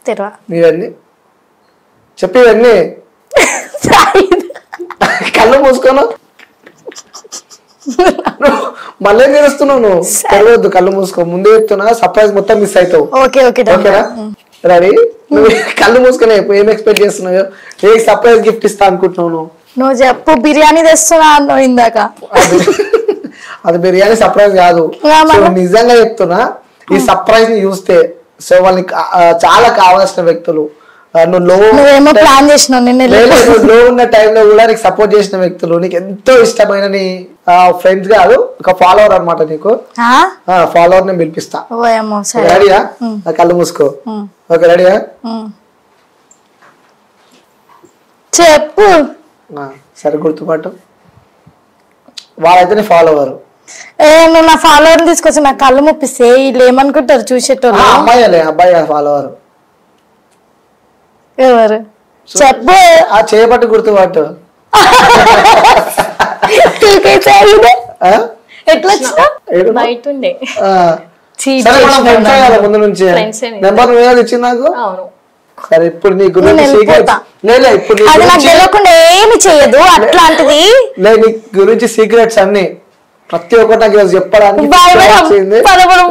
తెరవా నీవన్నీ చెప్పి ఇవన్నీ కళ్ళు మూసుకోను మళ్ళీ ఏం చేస్తున్నావు నువ్వు తెరవద్దు కళ్ళు మూసుకో ముందే చెప్తున్నా సర్ప్రైజ్ మొత్తం మిస్ అవుతావు ఓకే ఓకే done. ఓకేనా రెడీ నువ్వు కళ్ళు మూసుకునే ఏం ఎక్స్పెక్ట్ చేస్తున్నావు ఏ సర్ప్రైజ్ గిఫ్ట్ ఇస్తా అనుకుంటున్నావు నువ్వు నువ్వు చెప్పు బిర్యానీ తెస్తున్నా అన్నావు ఇందాక అది అది బిర్యానీ సర్ప్రైజ్ కాదు ఆ, సో మళ్ళా? నిజంగా చెప్తున్నా ఈ సర్ప్రైజ్ ని చూస్తే సో వాళ్ళకి కా- ఆ, చాలా కావాల్సిన వ్యక్తులు ఆ, నువ్వు లో నువ్వేమో ప్లాన్ చేసినావు నిన్న లేదు, నువ్వు లో ఉన్న టైంలో కూడా నీకు సపోర్ట్ చేసిన వ్యక్తులు నీకు ఎంతో ఇష్టమైన నీ ఫ్రెండ్స్ కాదు ఒక ఫాలోవర్ అన్నమాట నీకు ఫాలోవర్ నేను పిలిపిస్తా ఓయమ్మో సరే రెడీయా నా కళ్ళు మూసుకో ఉమ్, ఓకే రెడీయా ఉమ్. చెప్పు సరే గుర్తుపట్టు వాళ్ళైతే నీ ఫాలోవర్ ఏ నువ్వు నా ఫాలోవర్ తీసుకొచ్చి నా కళ్ళు ముప్పిస్తే వీళ్ళు ఏమనుకుంటారు చూసేటోళ్ళు అమ్మాయిలే అబ్బాయి ఫాలోవర్ ఎవరు చెప్పు ఆ చేయబట్టి గుర్తుపట్టు తూకేసాయిదే. ఆ? ఎట్లా వచ్చినా ఏడు? బయట ఉండే ఆ. చీ, సరే మనం చేసినావు friends ఏ కదా ముందు నుంచి Friends ఏ నెంబర్ నువ్వే ఇచ్చింది నాకు అవును సరే ఇప్పుడు నీ గురించి నేను సీక్రెట్స్ వెళ్ళిపోతా. లేదా ఇప్పుడు నీ అది నాకు గురించి తెలియకుండా ఏమి చేయదు అట్లాంటిది లే నీ గురించి సీక్రెట్స్ అన్ని ప్రతి ఒక్కటి నాకు ఈరోజు చెప్పడానికి బాయ్ బాయ్ వచ్చింది పదమూడు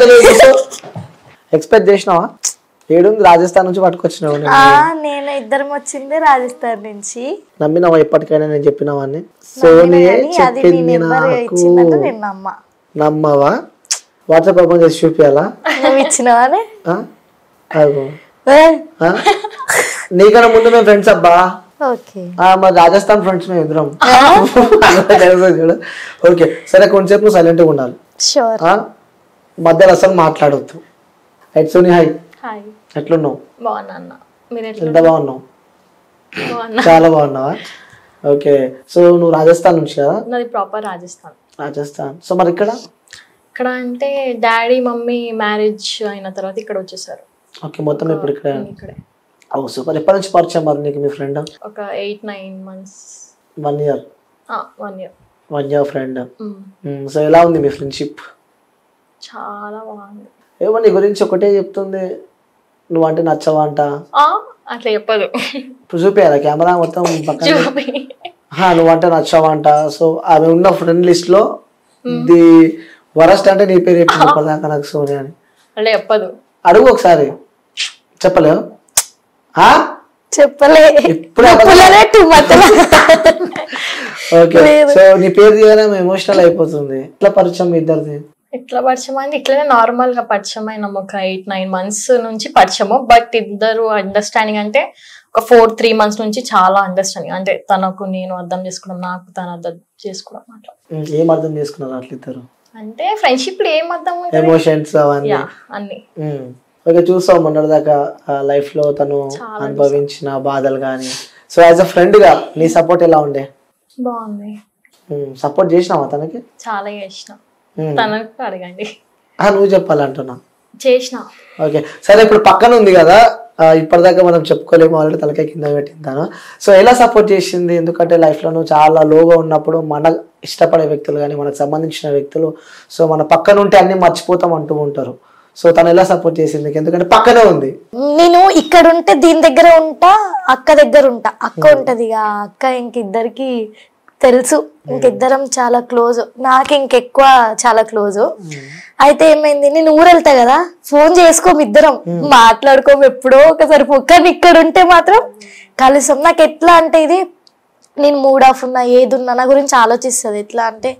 ఎక్స్పెక్ట్ చేసినావా ఏడుంది రాజస్థాన్ నుంచి పట్టుకొచ్చినావు నేను. ఆ, నేను ఇద్దరం వచ్చింది రాజస్థాన్ నుంచి నమ్మినావా ఎప్పటికైనా నేను చెప్పినవన్నీ సోనీ కానీ అది నీ చెప్పింది నెంబర్ నాకు ఇచ్చిందంటే నేను నమ్మ నమ్మవా వాట్సాప్ ఓపెన్ చేసి చూపించాలా నువ్వు ఇచ్చినవానే ఆ? అదిగో. ఆ? నీకన్నా ముందు మేము ఫ్రెండ్స్ అబ్బా ఓకే ఆ, మరి రాజస్థాన్ ఫ్రెండ్స్ మేము ఇద్దరం చూడు ఓకే సరే కొంచెంసేపు నువ్వు సైలెంట్గా ఉండాలి షూర్ ఆ? మధ్యలో అసలు మాట్లాడొద్దు రైట్ సోనీ హాయ్ హాయ్ ఎట్లున్నావు బాగున్నా అన్న మీరు ఎట్లా ఎంత బాగున్నావు బాగున్నా చాలా బాగున్నావా ఓకే సో నువ్వు రాజస్థాన్ నుంచి కదా నాది ప్రాపర్ రాజస్థాన్ రాజస్థాన్ సో మరి ఇక్కడ ఇక్కడ అంటే డాడీ మమ్మీ మ్యారేజ్ అయిన తర్వాత ఇక్కడ వచ్చేసారు ఓకే మొత్తం ఇప్పుడు ఇక్కడ ఇక్కడే ఓ సూపర్ ఎప్పటి నుంచి పరిచయం మరి నీకు మీ ఫ్రెండ్ ఒక eight nine months one year one year one year friend so ఎలా ఉంది మీ ఫ్రెండ్షిప్ చాలా బాగుంది ఏమో నీ గురించి ఒకటే చెప్తుంది నువ్వంటే నచ్చవా అంట ఆ, అట్లా చెప్పదు ఇప్పుడు చూపించాలా కెమెరా మొత్తం పక్కన చూపి హా, నువ్వంటే నచ్చావా అంట సో ఆమె ఉన్న ఫ్రెండ్ లిస్ట్ లో ది వరస్ట్ అంటే నీ పేరు చెప్పింది ఇప్పటిదాకా నాకు సోనియా అని అట్లా చెప్పదు అడుగు ఒకసారి చెప్పలేవు ఆ? చెప్పలే ఇప్పుడు చెప్పలేనే టూ మధ్యలో ఓకే సో నీ పేరు తీయగానే ఎమోషనల్ అయిపోతుంది ఎట్లా పరిచయం మీ ఇద్దరిది ఎట్లా పరిచయం అయింది ఇట్లనే నార్మల్ గా పరిచయం అయినాం ఒక ఎయిట్ నైన్ మంత్స్ నుంచి పరిచయము బట్ ఇద్దరు అండర్స్టాండింగ్ అంటే ఒక ఫోర్ త్రీ మంత్స్ నుంచి చాలా అండర్స్టాండింగ్ అంటే తనకు నేను అర్థం చేసుకోవడం నాకు తను అర్థం చేసుకోవడం అట్లా ఉమ్, ఏం అర్థం చేసుకున్నారు అట్లా ఇద్దరు అంటే ఫ్రెండ్షిప్ లో ఏం అర్థం ఉంటుంది ఎమోషన్స్ అవన్నీ యా అన్ని ఉమ్. ఓకే చూస్తాం మొన్నటిదాకా లైఫ్ లో తను అనుభవించిన బాధలు కానీ సో యాజ్ అ ఫ్రెండ్ గా నీ సపోర్ట్ ఎలా ఉండే బాగుంది సపోర్ట్ చేసినావా తనకి చాలా చేసిన ఉమ్. తనకు అడగండి ఆ, నువ్వు చెప్పాలంటున్నా చేసిన ఓకే సరే ఇప్పుడు పక్కన ఉంది కదా ఆ, ఇప్పటిదాకా మనం చెప్పుకోలేము ఆల్రెడీ తలకాయ కింద పెట్టిందాను సో ఎలా సపోర్ట్ చేసింది ఎందుకంటే లైఫ్లో నువ్వు చాలా లోగా ఉన్నప్పుడు మన ఇష్టపడే వ్యక్తులు కానీ మనకు సంబంధించిన వ్యక్తులు సో మన పక్కన ఉంటే అన్ని మర్చిపోతాం అంటూ ఉంటారు సో తను ఎలా సపోర్ట్ చేసింది నీకు? ఎందుకంటే పక్కనే ఉంది నేను ఇక్కడ ఉంటే దీని దగ్గర ఉంటా అక్క దగ్గర ఉంటా అక్క ఉంటది ఇక ఆ అక్క ఇంకిద్దరికి తెలుసు ఇంకిద్దరం చాలా క్లోజ్ నాకు ఇంకెక్కువ చాలా క్లోజ్ అయితే ఏమైంది నేను ఊరు వెళ్తా కదా ఫోన్ చేసుకోము ఇద్దరం మాట్లాడుకోము ఎప్పుడో ఒకసారి ఫో- కానీ ఇక్కడ ఉంటే మాత్రం కలుస్తాం నాకు ఎట్లా అంటే ఇది నేను మూడ్ ఆఫ్ ఉన్నా ఏది ఉన్నా నా గురించి ఆలోచిస్తుంది ఎట్లా అంటే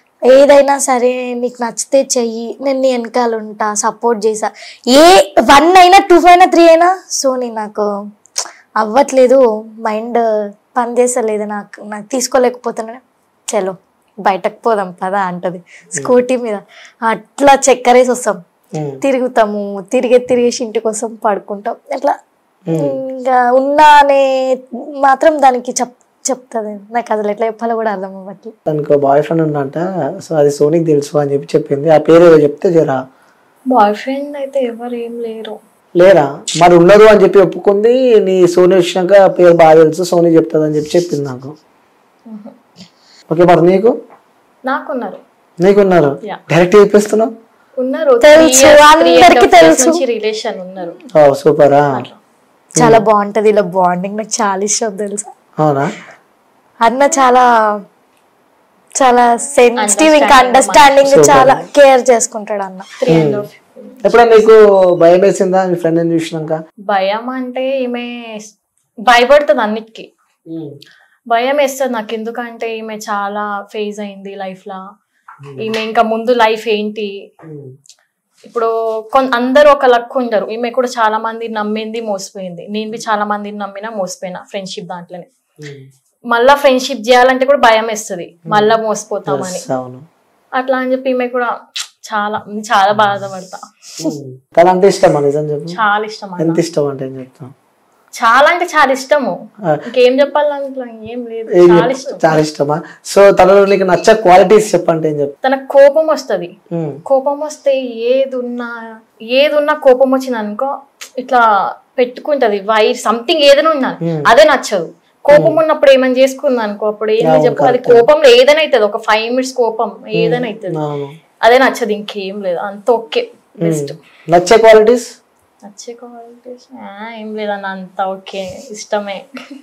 ఏదైనా సరే నీకు నచ్చితే చెయ్యి నేను నీ వెనకాల ఉంటా సపోర్ట్ చేసా ఏ వన్ అయినా టూ అయినా త్రీ అయినా సో నేను నాకు అవ్వట్లేదు మైండ్ పని చేస్తలేదు నాకు నాకు తీసుకోలేకపోతున్నా చలో బయటకు పోదాం పదా అంటది స్కూటీ మీద అట్లా చక్కెరేసి వస్తాం ఉమ్. తిరుగుతాము తిరిగే తిరిగేసి ఇంటికి వస్తాం పడుకుంటాం ఇట్లా ఇంకా ఉన్నా అనే మాత్రం దానికి చెప్ చెప్తుంది నాకు అసలు ఎట్లా చెప్పాలో కూడా అర్థం అవ్వట్లేదు తనకు బాయ్ ఫ్రెండ్ ఉందంట సో అది సోనీకి తెలుసు అని చెప్పి చెప్పింది ఆ పేరు ఏదో చెప్తే జరా బాయ్ ఫ్రెండ్ అయితే ఎవరు ఏం లేరు లేరా మరి ఉన్నారు అని చెప్పి ఒప్పుకుంది నీ సోనీ వచ్చినాక పేరు బాగా తెలుసు సోనీ చెప్తుంది అని చెప్పి చెప్పింది నాకు ఓకే మరి నీకు నాకున్నారు నీకున్నారు Yeah. డైరెక్ట్ చెప్పేస్తున్నావు ఉన్నారు తెలుసు, అందరికీ తెలుసు. రిలేషన్ ఉన్నారు ఓ సూపరా చాలా బాగుంటది ఇలా బాండింగ్ నాకు చాలా ఇష్టం తెలుసా అవునా అన్న చాలా చాలా సెన్సిటివ్ ఇంకా Understanding, అండర్స్టాండింగ్ చాలా కేర్ చేసుకుంటాడు అన్న త్రీ అండ్ హాఫ్ ఎప్పుడైనా నీకు భయం వేసిందా మీ ఫ్రెండ్ చూసినాక భయం అంటే ఈమె భయపడుతుంది అన్నిటికీ భయం వేస్తుంది నాకు ఎందుకంటే ఈమె చాలా ఫేజ్ అయింది లైఫ్ లా ఈమె ఇంకా ముందు లైఫ్ ఏంటి ఇప్పుడు కొన్ అందరూ ఒక లక్ ఉండరు ఈమె కూడా చాలా మంది నమ్మింది మోసపోయింది నేను బి చాలా మందిని నమ్మినా మోసపోయినా ఫ్రెండ్షిప్ దాంట్లోనే మళ్ళా ఫ్రెండ్షిప్ చేయాలంటే కూడా భయం వేస్తుంది మళ్ళా మోసపోతామని అవును అట్లా అని చెప్పి ఈమె కూడా చాలా చాలా బాధపడతా తన అంటే ఇష్టమా నిజం చెప్పు చాలా ఇష్టం అన్న. ఎంత ఇష్టం అంటే ఏం చెప్తాం చాలా అంటే చాలా ఇష్టము ఆ. ఇంకేం చెప్పాలంటే ఏం లేదు ఏం చాలా చెప్- ఇష్టం చాలా ఇష్టమా సో తనలో నీకు నచ్చే క్వాలిటీస్ చెప్పంటే ఏం చెప్తా తనకు కోపం వస్తది కోపం వస్తే ఏది ఉన్నా ఏది ఉన్నా కోపం వచ్చింది అనుకో ఇట్లా పెట్టుకుంటది వైర్ సంథింగ్ ఏదైనా ఉన్నా అదే నచ్చదు కోపం ఉన్నప్పుడు ఏమైనా చేసుకుంది అనుకో అప్పుడు ఏంది చెప్పు అది కోపంలో ఏదైనా అవుతుంది ఒక ఫైవ్ మినిట్స్ కోపం ఏదైనా అవుతుంది అవును అదే నచ్చదు ఇంకేం లేదు అంత ఓకే బెస్ట్ నచ్చే క్వాలిటీస్ నచ్చే క్వాలిటీస్ ఏం లేదన్న అంత ఓకే ఇష్టమే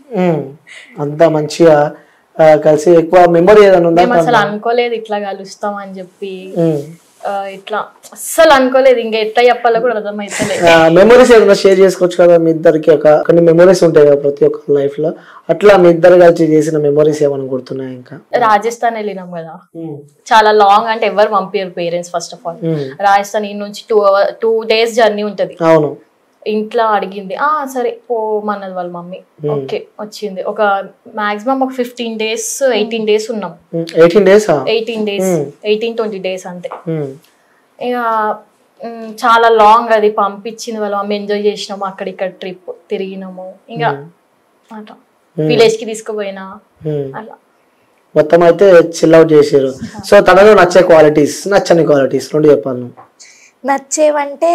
అంత మంచిగా ఆ, కలిసి ఎక్కువ మెమొరీ ఏదైనా ఉందా మేము అసలు అనుకోలేదు ఇట్లా కలుస్తాం అని చెప్పి ఆ, ఇట్లా అస్సలు అనుకోలేదు ఇంకా ఎట్లా చెప్పాలో కూడా అర్థమైతలేదు మెమొరీస్ ఏదైనా షేర్ చేసుకోవచ్చు కదా మీ ఇద్దరికి ఒక కొన్ని మెమొరీస్ ఉంటాయి కదా ప్రతి ఒక్క లైఫ్ లో అట్లా మీ ఇద్దరు కలిసి చేసిన మెమొరీస్ ఏమైనా గుర్తున్నాయి ఇంకా రాజస్థాన్ వెళ్ళినాం కదా చాలా లాంగ్ అంటే ఎవరు పంపారు parents first of all um. Rajasthan ఈ నుంచి two hour two days journey ఉంటది అవును ఇంట్లో అడిగింది ఆ సరే పోమన్నది వాళ్ళ మమ్మీ ఓకే వచ్చింది ఒక మాక్సిమం ఒక ఫిఫ్టీన్ డేస్ ఎయిటీన్ డేస్ ఉన్నాం eighteen days eighteen days days ట్వంటీ డేస్ అంతే ఇక మ్, చాలా లాంగ్ అది పంపించింది వాళ్ళు మేము ఎంజాయ్ చేసినాము అక్కడ ఇక్కడ ట్రిప్ తిరిగినాము ఇంకా అట్లా విలేజ్ కి తీసుకుపోయినా అట్లా మొత్తం అయితే చిల్ అవుట్ చేసారు సో తనలో నచ్చే క్వాలిటీస్ నచ్చని క్వాలిటీస్ రెండు చెప్పాలి నువ్వు నచ్చేవంటే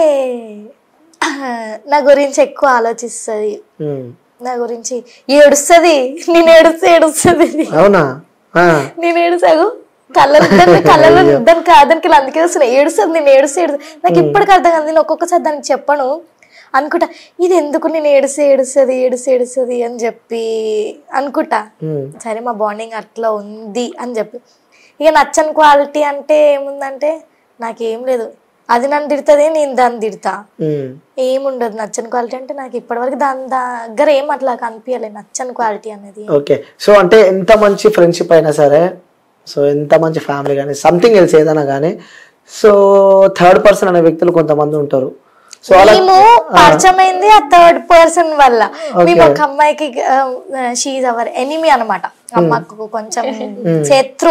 నా గురించి ఎక్కువ ఆలోచిస్తుంది ఉమ్. నా గురించి ఏడుస్తుంది నేను ఏడుస్తే ఏడుస్తుంది అవునా ఆ. నేను ఏడుసాగు కళ్ళలో కళ్ళలో దానికి దానికి ఇలా అందుకే వస్తున్నాయి ఏడుస్తుంది నేను ఏడుస్తే ఏడుస్తుంది నాకు ఇప్పటికి అర్థం కాదు నేను ఒక్కొక్కసారి దానికి చెప్పను అనుకుంటా ఇది ఎందుకు నేను ఏడుస్తే ఏడుస్తుంది ఏడుస్తే ఏడుస్తుంది అని చెప్పి అనుకుంటా ఉమ్. సరే మా బాండింగ్ అట్లా ఉంది అని చెప్పి ఇక నచ్చని క్వాలిటీ అంటే ఏముందంటే నాకేం లేదు అది నన్ను తిడుతుంది నేను దాన్ని తిడతా ఉమ్. ఏముండదు నచ్చని క్వాలిటీ అంటే నాకు ఇప్పటివరకు దాని దగ్గర ఏం అట్లా కనిపించలేదు నచ్చని క్వాలిటీ అనేది ఓకే సో అంటే ఎంత మంచి ఫ్రెండ్షిప్ అయినా సరే సో ఎంత మంచి ఫ్యామిలీ కానీ సంథింగ్ ఎల్స్ ఏదైనా కానీ సో థర్డ్ పర్సన్ అనే వ్యక్తులు కొంతమంది ఉంటారు సో అలా మేము పరిచయం అయింది ఆ థర్డ్ పర్సన్ వల్ల మేము ఒక అమ్మాయికి షీజ్ అవర్ ఎనిమి అనమాట అమ్మకు కొంచెం శత్రు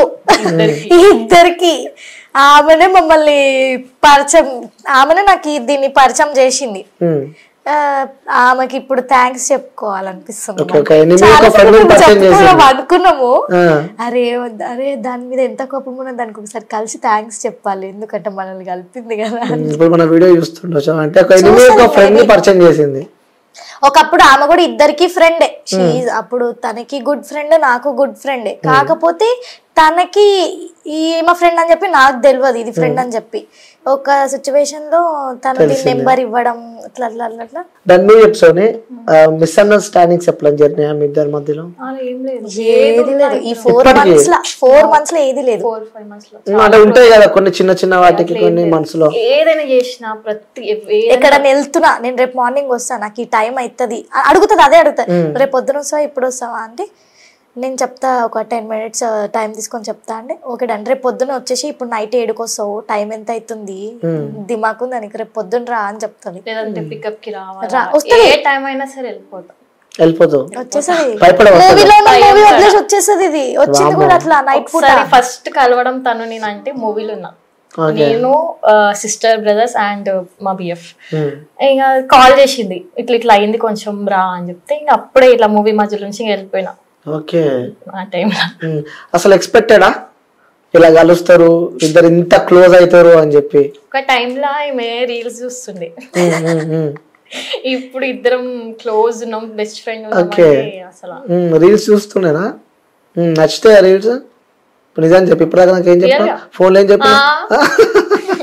ఈ ఇద్దరికి ఆమెనే మమ్మల్ని పరిచయం ఆమెనే నాకు ఈ- దీన్ని పరిచయం చేసింది ఉమ్. ఆ, ఆమెకి ఇప్పుడు థ్యాంక్స్ చెప్పుకోవాలనిపిస్తుంది ఓకే ఓకే మాకు. ఎనిమిది చాలా ఒక ఫ్రెండ్ సార్లు పరిచయం చెప్పుకోవడం చేసింది అనుకున్నాము ఆ. అరే వద్ద- అరే దాని మీద ఎంత కోపం ఉన్నా దానికి ఒకసారి కలిసి థ్యాంక్స్ చెప్పాలి ఎందుకంటే మనల్ని కలిపింది కదా ఉమ్, ఇప్పుడు మన వీడియో చూస్తుండొచ్చు అంటే ఒక ఎనిమిది ఒక ఫ్రెండ్ ని పరిచయం చేసింది ఒకప్పుడు ఆమె కూడా ఇద్దరికి ఫ్రెండే అప్పుడు తనకి గుడ్ ఫ్రెండ్ నాకు గుడ్ ఫ్రెండే కాకపోతే తనకి ఈమె ఫ్రెండ్ అని చెప్పి నాకు తెలియదు ఇది ఫ్రెండ్ అని చెప్పి ఒక సిచ్యువేషన్ లో తను దీని నెంబర్ ఇవ్వడం అట్లా అట్లా అట్లా అట్లా దాని మీద చెప్తానే మిస్అండర్స్టాండింగ్స్ ఎప్పుడైనా జరిగినాయా మీ ఇద్దరి మధ్యలో అలా ఏం లేదు ఏది లేదు ఈ ఫోర్ మంత్స్ లో ఫోర్ మంత్స్ లో ఏది లేదు ఫోర్ ఫైవ్ మంత్స్ లో ఉమ్, అంటే ఉంటాయి కదా కొన్ని చిన్న చిన్న వాటికి కొన్ని మనసులో ఏదైనా చేసినా ప్రతి ఏదైనా ఎక్కడ వెళ్తున్నా నేను రేపు మార్నింగ్ వస్తా నాకు ఈ టైం అవుతుంది అడుగుతుంది అదే అడుగుతుంది రేపు పొద్దున వస్తావా ఇప్పుడు వస్తావా అంటే నేను చెప్తా ఒక టెన్ మినిట్స్ టైం తీసుకొని చెప్తా అంటే ఓకే డండి రేపు పొద్దున వచ్చేసి ఇప్పుడు నైట్ ఏడుకి వస్తావు టైం ఎంత అవుతుంది దిమాకు దానికి రేపు పొద్దున రా అని చెప్తుంది లేదంటే పికప్ కి రా, రావాలి ఏ టైం అయినా సరే వెళ్ళిపోతాం వెళ్ళిపోతావు వచ్చేసది భయపడవా మూవీలో మూవీ వదిలేసి వచ్చేస్తుంది ఇది వచ్చింది కూడా అట్లా నైట్ పూట ఒకసారి ఫస్ట్ కలవడం తను నేను అంటే మూవీలో ఉన్నా నేను సిస్టర్ బ్రదర్స్ అండ్ మా బిఎఫ్ ఉమ్. ఇంకా కాల్ చేసింది ఇట్లా ఇట్లా అయింది కొంచెం రా అని చెప్తే ఇంకా అప్పుడే ఇట్లా మూవీ మధ్యలో నుంచి ఇంక వెళ్ళిపోయినా ఓకే ఆ టైంలో ఉమ్. అసలు ఎక్స్పెక్టెడా ఇలా కలుస్తారు ఇద్దరు ఇంత క్లోజ్ అవుతారు అని చెప్పి ఒక టైంలో ఆమె రీల్స్ చూస్తుండే ఉమ్, ఉమ్, ఉమ్. ఇప్పుడు ఇద్దరం క్లోజ్ ఉన్నాం బెస్ట్ ఫ్రెండ్ Okay. అసలు ఉమ్, రీల్స్ చూస్తున్నానా ఉమ్, నచ్చితే రీల్స్ ఇప్పుడు నిజాన్ని చెప్పి ఇప్పుడు నాకు ఏం చెప్పా Real గా? ఫోన్లో ఏం చెప్పా ఆ.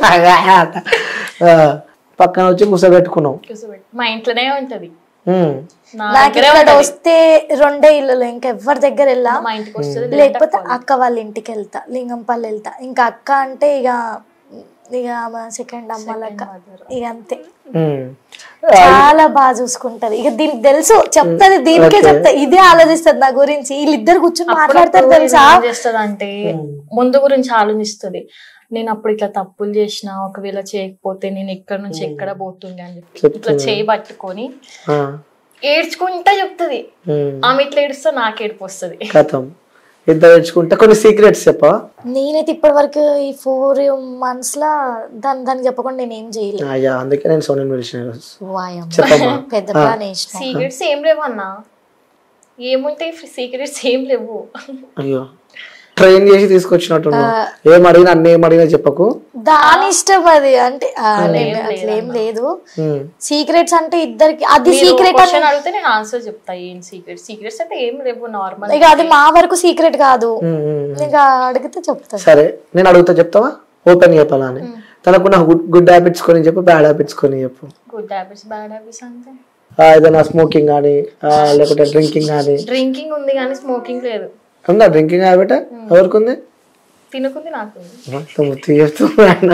ఆ, పక్కన వచ్చి కూర్చోబెట్టుకున్నావు కూర్చోబెట్టి మా ఇంట్లోనే ఉంటది ఉమ్. నా నాకు దగ్గరే ఇక్కడ ఉంటది. వస్తే రెండే ఇల్లులు ఇంకెవ్వరి దగ్గర వెళ్ళా మా ఇంటికి వస్తుంది లేకపోతే అక్క వాళ్ళ ఇంటికి వెళ్తా లింగంపల్లి వెళ్తా ఇంకా అక్క అంటే ఇక ఇక సెకండ్ అమ్మ లెక్క ఇక అంతే ఉమ్. చాలా బాగా చూసుకుంటది ఇక దీనికి తెలుసు చెప్తది దీనికే చెప్తా ఇదే ఆలోచిస్తది నా గురించి వీళ్ళిద్దరు కూర్చొని మాట్లాడతారు తెలుసా ఏం చేస్తుంది అంటే ముందు గురించి ఆలోచిస్తుంది నేను అప్పుడు ఇట్లా తప్పులు చేసిన ఒకవేళ చేయకపోతే నేను ఇక్కడ నుంచి ఎక్కడ పోతుండే అని చెప్పి ఇట్లా చేయి పట్టుకొని ఆ. ఏడ్చుకుంటా చెప్తుంది ఉమ్. ఆమె ఇట్లా ఏడుస్తే నాకు ఏడుపు వస్తుంది కథం ఇద్దరు తెచ్చుకుంటే కొన్ని సీక్రెట్స్ చెప్పా నేనైతే ఇప్పటి వరకు ఈ ఫోర్ మంత్స్ లా దాని దానికి చెప్పకుండా నేను ఏం చేయలేదు అయ్యా అందుకే నేను సోనియన్ పిలిచిన ఈరోజు. వాయమ్మ. చెప్పమ్మా పెద్ద ప్లాన్ వేసిన సీక్రెట్స్ ఏం లేవు అన్న ఏముంటాయి సీక్రెట్స్ ఏం లేవు అయ్యో ట్రైన్ చేసి తీసుకొచ్చినట్టున్నా ఏం అడిగినా అన్ని ఏం అడిగినా చెప్పకు దాని ఇష్టం అది అంటే ఆ, నేను అట్లా ఏం లేదు ఉమ్. సీక్రెట్స్ అంటే ఇద్దరికి అది సీక్రెట్ అని క్వశ్చన్ అడిగితే నేను ఆన్సర్ చెప్తా ఏం సీక్రెట్ సీక్రెట్స్ అంటే ఏం లేవు నార్మల్ ఇక అది మా వరకు సీక్రెట్ కాదు ఉమ్, ఉమ్. ఇక అడిగితే చెప్తాను సరే నేను అడుగుతా చెప్తావా ఓపెన్ చెప్పాలా అని తనకున్న గుడ్ గుడ్ హ్యాబిట్స్ కొని చెప్పు బ్యాడ్ హ్యాబిట్స్ కొని చెప్పు గుడ్ హ్యాబిట్స్ బ్యాడ్ హ్యాబిట్స్ అంటే ఆ, ఏదైనా స్మోకింగ్ కానీ లేకుంటే డ్రింకింగ్ కానీ డ్రింకింగ్ ఉంది కానీ స్మోకింగ్ లేదు ఉందా డ్రింకింగ్ హ్యాబిట్ ఎవరికి ఉంది తినుకుంది నాకు ఉంది. మొత్తం ముత్తి చెప్తున్నా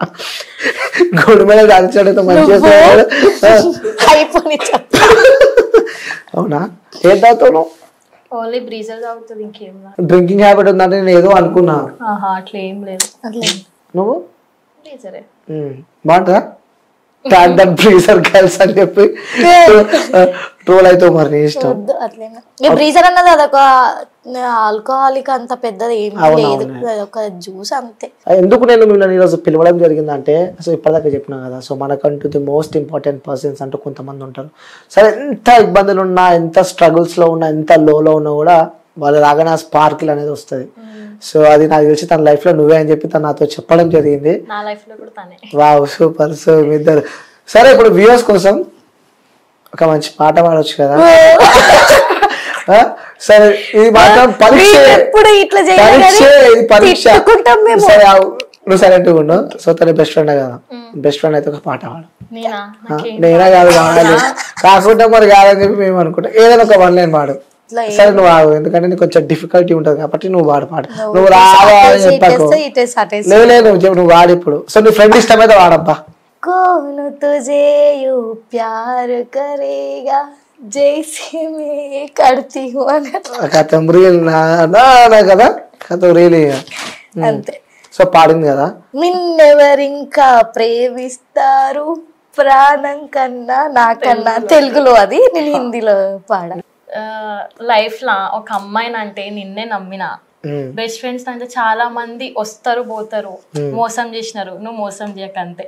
గోడు మీద దాల్చాడితో మంచిగా చేస్తున్నాడు. ఆ, అయిపోయి చెప్తా అవునా ఏం తాగుతావు ఓన్లీ బ్రీజర్ తాగుతుంది ఇంకేం రా డ్రింకింగ్ హ్యాబిట్ ఉందంటే నేను ఏదో అనుకున్నా ఆహా అట్లా ఏం లేదు అట్లే నువ్వు బ్రీజరే ఉమ్, బాగుంటుందా ట్యాక్ దట్ బ్రీజర్ గర్ల్స్ అని చెప్పి ట్రోల్ అవుతావు మరి నీ ఇష్టం వద్దు అట్లేనా ఈ బ్రీజర్ అన్నది అదొక ఆల్కహాలిక్ అంత పెద్దది ఏం లేదు అదొక జ్యూస్ అంతే ఎందుకు నేను మిమ్మల్ని ఈరోజు పిలవడం జరిగిందంటే సో ఇప్పటిదాకా చెప్పినా కదా సో మనకంటూ ది మోస్ట్ ఇంపార్టెంట్ పర్సన్స్ అంటూ కొంతమంది ఉంటారు సరే ఎంత ఇబ్బందులు ఉన్నా ఎంత struggles లో ఉన్నా ఎంత లోలో ఉన్నా కూడా వాళ్ళు రాగానే ఆ స్పార్కిల్ అనేది వస్తుంది సో అది నాకు తెలిసి తన life లో నువ్వే అని చెప్పి తను నాతో చెప్పడం జరిగింది నా లైఫ్ లో కూడా తనే వావ్ సూపర్ సో మీ ఇద్దరు సరే ఇప్పుడు వ్యూవర్స్ కోసం ఒక మంచి పాట పాడొచ్చు కదా ఆ? సరే ఇది మాత్రం పరీక్ష ఎప్పుడు ఇట్లా చేయలేదు పరీక్ష ఇది పరీక్ష తిట్టుకుంటాం మేము సరే ఆగు. నువ్వు సైలెంట్ ఉండు సో తన బెస్ట్ ఫ్రెండ్ కదా బెస్ట్ ఫ్రెండ్ అయితే ఒక పాట పాడు నేనా ఆ, నేనే కాదు కావాలి కాకుండా మరి కాదని చెప్పి మేము అనుకుంటాం ఏదైనా ఒక వన్ లైన్ పాడు ఇట్లా సరే నువ్వు ఆగు ఎందుకంటే నీకు కొంచెం డిఫికల్టీ ఉంటుంది కాబట్టి నువ్వు పాడు పాట నువ్వు రావా అని చెప్పకు ఇటేస్తే ఇటేసి అటేసి లేదు లేదు నువ్వు చెప్పు, నువ్వు వాడు ఇప్పుడు సో నీ ఫ్రెండ్ ఇష్టమైతే వాడబ్బా कौन तुझे यू प्यार करेगा जैसे मैं करती हूँ అన్నట్టు. కథ రీల్ నా నా- నా కదా కథ రీల్ అంతే సో పాడింది కదా నిన్నెవరింకా ప్రేమిస్తారు ప్రాణం కన్నా నాకన్నా తెలుగులో అది నేను హిందీలో పాడ లైఫ్ లా ఒక అమ్మాయిని అంటే నిన్నే నమ్మిన ఉమ్. బెస్ట్ ఫ్రెండ్స్ అంటే చాలా మంది వస్తారు పోతారు మోసం చేసినారు నువ్వు మోసం చేయక అంతే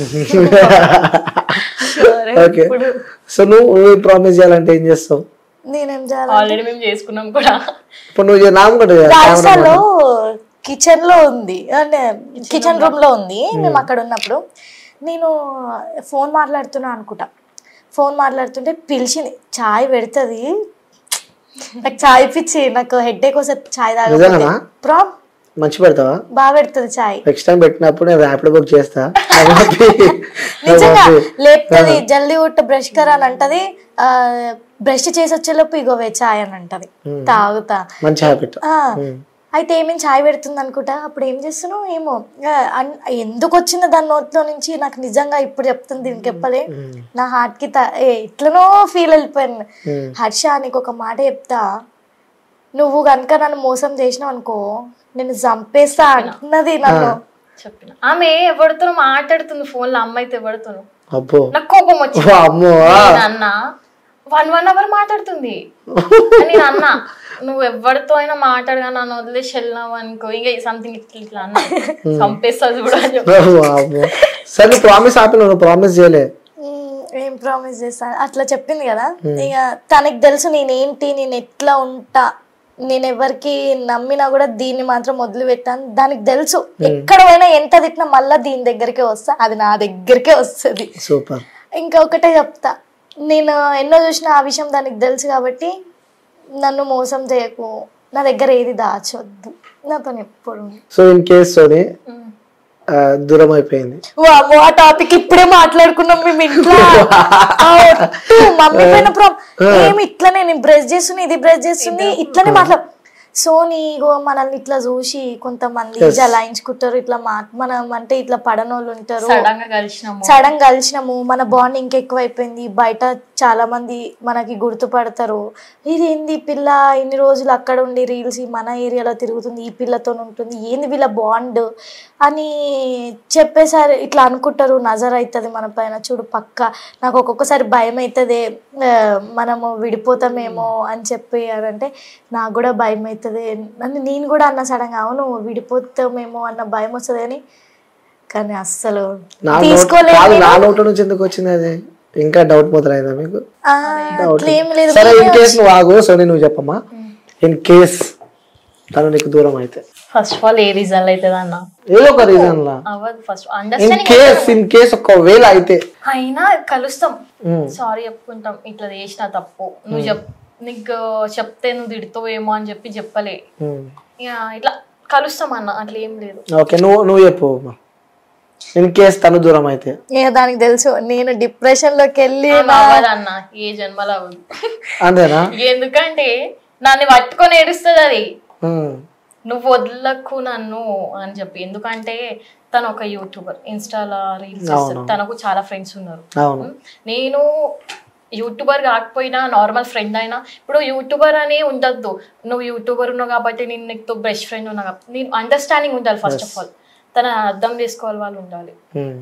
ఓకే సో నువ్వు నువ్వు ప్రామిస్ చేయాలంటే ఏం చేస్తావు నేనేం చేయాలి ఆల్రెడీ మేము చేసుకున్నాం కూడా ఇప్పుడు నువ్వు నామ కూడా రాజస్థాన్లో కిచెన్ లో ఉంది అంటే కిచెన్ రూమ్ లో ఉంది మేము అక్కడ ఉన్నప్పుడు నేను ఫోన్ మాట్లాడుతున్నా అనుకుంటా ఫోన్ మాట్లాడుతుంటే పిలిచింది చాయ్ పెడుతుంది నాకు చాయ్ పిచ్చి నాకు హెడ్ ఏక్ వస్తే చాయ్ తాగకపోతే నిజంగానా? ప్రామ్ మంచి పెడతావా బాగా పెడుతుంది చాయ్ నెక్స్ట్ టైం పెట్టినప్పుడు నేను ర్యాపిడ్ బుక్ చేస్తా నిజంగా లేపుతుంది జల్దీ ఉట్ట బ్రష్ కరా అని అంటది బ్రష్ చేసి వచ్చేలోపు ఇగోవే చాయ్ అని అంటది తాగుతా మంచి హ్యాబిట్ ఆ, అయితే ఏమేమి చాయ్ పెడుతుంది అనుకుంటా అప్పుడు ఏం చేస్తున్నావు ఏమో ఆ, అన్- ఎందుకు వచ్చిందో దాని నోట్లో నుంచి నాకు నిజంగా ఇప్పుడు చెప్తుంది దీనికి చెప్పలే నా హార్ట్ కి త- ఏ, ఎట్లనో ఫీల్ వెళ్ళిపోయాను హర్ష నీకు ఒక మాట చెప్తా నువ్వు కనుక నన్ను మోసం చేసినావు అనుకో నేను చంపేస్తా అంటున్నది నన్ను చెప్పిన ఆమె ఎవరితో మాట్లాడుతుంది ఫోన్ లో అమ్మాయితో ఎవరితో అబ్బో నాకు కోపం వచ్చింది అమ్మో నేను అన్న వన్ వన్ అవర్ మాట్లాడుతుంది అని నేను అన్న నువ్వు ఎవరితో అయినా మాట్లాడగా నన్ను వదిలేసి వెళ్ళినావు అనుకో ఇంకా సంథింగ్ ఇట్లా ఇట్లా అన్న చంపేస్తా చూడ అని చెప్పి అమ్మో సరే నువ్వు ప్రామిస్ ఆపి నువ్వు ప్రామిస్ చేయలే ఉమ్, ఏం ప్రామిస్ చేస్తాను అట్లా చెప్పింది కదా ఇక తనకి తెలుసు నేనేంటి నేను ఎట్లా ఉంటా నేను ఎవరికి నమ్మినా కూడా దీన్ని మాత్రం వదిలిపెట్టాను దానికి తెలుసు ఎక్కడ పోయినా ఎంత తిట్టినా మళ్ళా దీని దగ్గరికే వస్తా అది నా దగ్గరికే వస్తుంది సూపర్ ఇంకా ఒకటే చెప్తా నేను ఎన్నో చూసిన ఆ విషయం దానికి తెలుసు కాబట్టి నన్ను మోసం చేయకు నా దగ్గర ఏది దాచొద్దు నాతో ఎప్పుడు సో ఇన్ కేస్ సోని ఆ, దూరం అయిపోయింది వామ్మో, ఆ టాపిక్ ఇప్పుడే మాట్లాడుకున్నాం మేము ఇంట్లో ఆ, ఒట్టు, మమ్మీ పైన ప్రాబ్లం ఏమి ఇట్లనే నేను బ్రష్ చేస్తుంది ఇది బ్రష్ చేస్తుంది ఇట్లనే మాట్లా సో నీగో మనల్ని ఇట్లా చూసి కొంతమంది జలాయించుకుంటారు ఇట్లా మా మనం అంటే ఇట్లా పడనోళ్ళు ఉంటారు సడన్ గా కలిసినాము సడన్ కలిసినాము మన బాండ్ ఇంకెక్కువ అయిపోయింది బయట చాలా మంది మనకి గుర్తుపడతారు ఇది ఏంది ఈ పిల్ల ఇన్ని రోజులు అక్కడ ఉండి రీల్స్ మన ఏరియాలో తిరుగుతుంది ఈ పిల్లతో ఉంటుంది ఏంది వీళ్ళ బాండ్ అని చెప్పేసారి ఇట్లా అనుకుంటారు నజర్ అవుతుంది మన పైన చూడు పక్క నాకు ఒక్కొక్కసారి భయం అవుతుంది మనము విడిపోతామేమో అని చెప్పి అని అంటే నాకు కూడా భయం అవుతుంది నన్ను నేను కూడా అన్న సడన్గా అవును విడిపోతామేమో అన్న భయం వస్తుంది అని కానీ అస్సలు నా నోట్ తీసుకోలేదు కాదు నా నోట్ నుంచి ఎందుకు వచ్చింది అది ఇంకా డౌట్ మొదలైందా మీకు ఆ, అట్లేం లేదు సరే ఇన్ కేస్ నువ్వు ఆగు సోనీ నువ్వు చెప్పమ్మా ఇన్ కేస్ తను నీకు దూరం అయితే first of all a reason అవుతుంది అన్న ఏదో ఒక రీజన్ లా అవ్వదు first in understanding case in case ఒకవేళ అయితే అయినా కలుస్తాం ఉమ్, సారీ చెప్పుకుంటాం ఇట్లా చేసిన తప్పు నువ్వు చెప్ నీకు చెప్తే నువ్వు తిడుతావేమో అని చెప్పి చెప్పలే ఉమ్. ఇక ఇట్లా కలుస్తాం అన్న అట్లా ఏం లేదు ఓకే నువ్వు నువ్వు చెప్పు ఇన్ కేస్ తను దూరం అయితే ఇక దానికి తెలుసు నేను డిప్రెషన్ లోకి వెళ్ళి ఆమె అవ్వదు అన్న ఏ జన్మలో అవ్వదు అంతేనా ఎందుకంటే నన్ను పట్టుకొని ఏడుస్తుంది అది ఉమ్, నువ్వు వదలకు నన్ను అని చెప్పి ఎందుకంటే తను ఒక యూట్యూబర్ ఇన్స్టాలో రీల్స్ చేస్తుంది తనకు చాలా ఫ్రెండ్స్ ఉన్నారు అవును నేను యూట్యూబర్ కాకపోయినా నార్మల్ ఫ్రెండ్ అయినా ఇప్పుడు యూట్యూబర్ అని ఉండద్దు నువ్వు యూట్యూబర్ ఉన్నావు కాబట్టి నేను నీకు బెస్ట్ ఫ్రెండ్ ఉన్నా కాబట్టి నేను అండర్స్టాండింగ్ ఉండాలి ఫస్ట్ ఆఫ్ ఆల్ తన అర్థం చేసుకోవాలి వాళ్ళు ఉండాలి ఉమ్,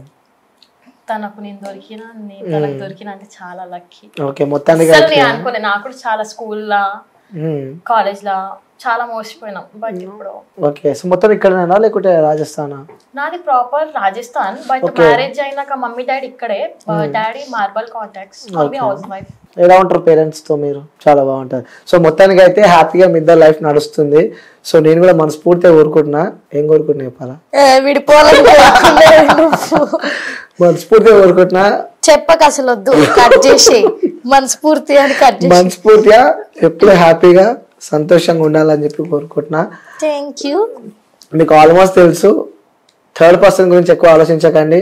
తనకు నేను దొరికినా నేను తనకు దొరికినా అంటే చాలా లక్కీ ఓకే మొత్తానికి అసలు నేను అనుకోలే నాకు కూడా చాలా స్కూల్లో ఉమ్, కాలేజ్లో చాలా మోసపోయినాం బట్ ఇప్పుడు ఓకే సో మొత్తం ఇక్కడనేనా లేకుంటే రాజస్థానా నాది ప్రాపర్ రాజస్థాన్ బట్ మ్యారేజ్ అయినాక మమ్మీ డాడీ ఇక్కడే daddy marble contacts mummy house wife ఎలా ఉంటారు పేరెంట్స్ తో మీరు చాలా బాగుంటుంది సో మొత్తానికి అయితే హ్యాపీగా మీ ఇద్దరు లైఫ్ నడుస్తుంది సో నేను కూడా మనస్ఫూర్తిగా కోరుకుంటున్నా ఏం కోరుకుంటున్నా చెప్పాలా ఏ, విడిపోవాలని కోరుకున్నాడు నువ్వు. మనస్ఫూర్తిగా కోరుకుంటున్నా చెప్పక అసలు వద్దు కట్ చేసి మనస్ఫూర్తి అని కట్ చేసి మనస్ఫూర్తిగా ఎప్పుడు హ్యాపీగా సంతోషంగా ఉండాలని చెప్పి కోరుకుంటున్నా థ్యాంక్ యూ మీకు ఆల్మోస్ట్ తెలుసు థర్డ్ పర్సన్ గురించి ఎక్కువ ఆలోచించకండి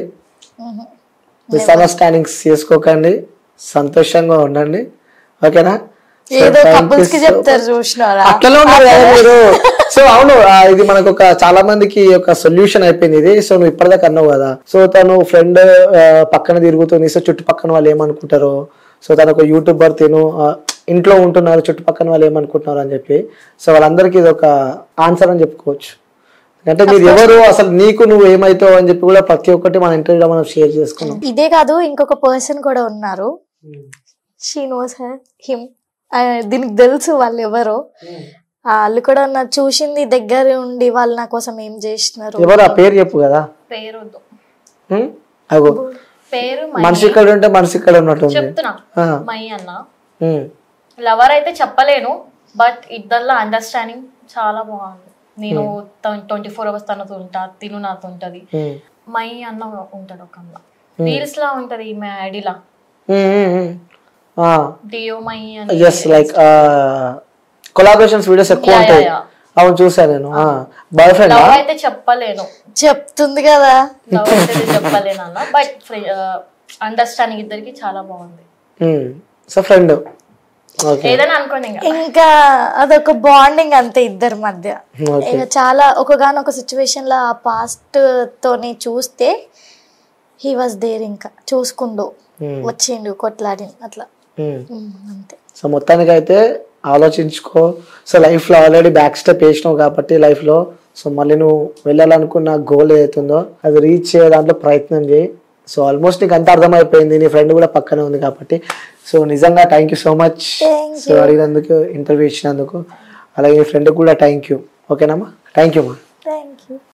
మిస్అండర్స్టాండింగ్స్ చేసుకోకండి సంతోషంగా ఉండండి ఓకేనా So, ఏదో thank you కపుల్స్ కి so- చెప్తారు చూసినారా అట్లనే ఉంటారు కదా మీరు సో అవును ఆ, ఇది మనకు ఒక చాలా మందికి ఒక సొల్యూషన్ అయిపోయింది ఇది సో నువ్వు ఇప్పటిదాకా అన్నావు కదా సో తను ఫ్రెండ్ పక్కన తిరుగుతుంది సో చుట్టుపక్కన వాళ్ళు ఏమనుకుంటారో సో తను ఒక యూట్యూబర్ తిను ఆ, ఇంట్లో ఉంటున్నారు చుట్టుపక్కన వాళ్ళు ఏమనుకుంటున్నారు అని చెప్పి సో వాళ్ళందరికీ ఇది ఒక ఆన్సర్ అని చెప్పుకోవచ్చు అంటే మీరు ఎవరు అసలు నీకు నువ్వు ఏమైతావు అని చెప్పి కూడా ప్రతి ఒక్కటి మన ఇంటర్వ్యూలో మనం షేర్ చేసుకున్నాం ఇదే కాదు ఇంకొక పర్సన్ కూడా ఉన్నారు షీ నోస్ హర్ హిమ్ దీనికి తెలుసు వాళ్ళు ఎవరో వాళ్ళు కూడా నా చూసింది దగ్గర ఉండి వాళ్ళు నా కోసం ఏం చేసినారు ఎవరు ఆ పేరు చెప్పు కదా పేరు వద్దు ఉం? అగో పేరు మై మనిషి ఇక్కడ ఉంటే మనిషి ఇక్కడ ఉన్నట్టుంది చెప్తున్నా ఆ, మై అన్న ఉం. లవర్ అయితే చెప్పలేను బట్ ఇద్దరిలో అండర్స్టాండింగ్ చాలా బాగుంది నేను ట్వంటీ ఫోర్ అవర్స్ తనతో ఉంటా తిను నాతో ఉంటది ఉం. మై అన్న ఉంటాడు ఒక అన్న రీల్స్ లా ఉంటది ఈమె ఐడిలా డియో మై అని ఎస్ లైక్ కొలాబరేషన్స్ వీడియోస్ ఎక్కువ Yeah, ఉంటాయి yeah, అవును చూసా నేను బాయ్ ఫ్రెండ్ లవ్ అయితే చెప్పలేను చెప్తుంది కదా లవ్ అయితే చెప్పలేను అన్న బట్ అండర్స్టాండింగ్ ఇద్దరికి చాలా బాగుంది సో ఫ్రెండ్ ఓకే ఏదైనా అనుకోండి ఇంకా ఇంకా అదొక బాండింగ్ అంతే ఇద్దరి మధ్య ఓకే ఇక చాలా ఒకగానొక సిచ్యువేషన్ లో ఆ పాస్ట్ తోని చూస్తే హీ వాజ్ దేర్ ఇంకా చూసుకుండు వచ్చిండు కొట్లాడి అట్లా ఉమ్, అంతే సో మొత్తానికి అయితే ఆలోచించుకో సో లైఫ్లో ఆల్రెడీ బ్యాక్ స్టెప్ వేసినావు కాబట్టి లైఫ్లో సో మళ్ళీ నువ్వు వెళ్ళాలనుకున్న గోల్ ఏదైతుందో అది రీచ్ చేయ దాంట్లో ప్రయత్నం చేయి సో ఆల్మోస్ట్ నీకు అంత అర్థమైపోయింది నీ ఫ్రెండ్ కూడా పక్కనే ఉంది కాబట్టి సో నిజంగా thank you so much Thank so అడిగినందుకు ఇంటర్వ్యూ ఇచ్చినందుకు అలాగే నీ ఫ్రెండ్ కూడా థ్యాంక్ యూ ఓకేనమ్మా థ్యాంక్ యూ మా థ్యాంక్ యూ